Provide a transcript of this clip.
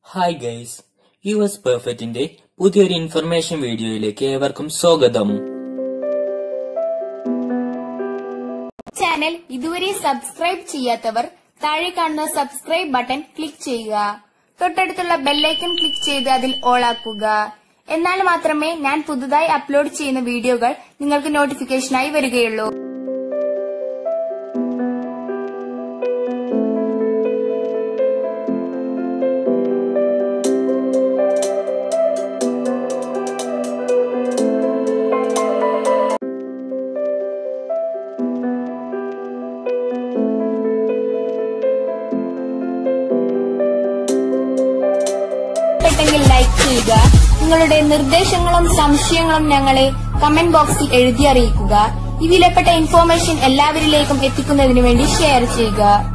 hi guys U S പെർഫെക്റ്റിന്റെ പുതിയൊരു information വീഡിയോയിലേക്ക് ഏവർക്കും സ്വാഗതം ചാനൽ ഇതുവരെ സബ്സ്ക്രൈബ് ചെയ്യാത്തവർ താഴെ കാണുന്ന സബ്സ്ക്രൈബ് ബട്ടൺ ക്ലിക്ക് ചെയ്യുക തൊട്ടടുത്തുള്ള ബെല്ലൈക്കൺ ക്ലിക്ക് ചെയ്ത് അതിൽ ഓൾ ആക്കുക എന്നാൽ മാത്രമേ ഞാൻ പുതുതായി അപ്ലോഡ് ചെയ്യുന്ന വീഡിയോകൾ നിങ്ങൾക്ക് നോട്ടിഫിക്കേഷനായി വരികയുള്ളൂ ഇഷ്ടപ്പെട്ടെങ്കിൽ ലൈക്ക് ചെയ്യുക നിങ്ങളുടെ നിർദ്ദേശങ്ങളും സംശയങ്ങളും ഞങ്ങളെ കമന്റ് ബോക്സിൽ എഴുതി അറിയിക്കുക ഈ വിലപ്പെട്ട ഇൻഫോർമേഷൻ എല്ലാവരിലേക്കും എത്തിക്കുന്നതിന് വേണ്ടി ഷെയർ ചെയ്യുക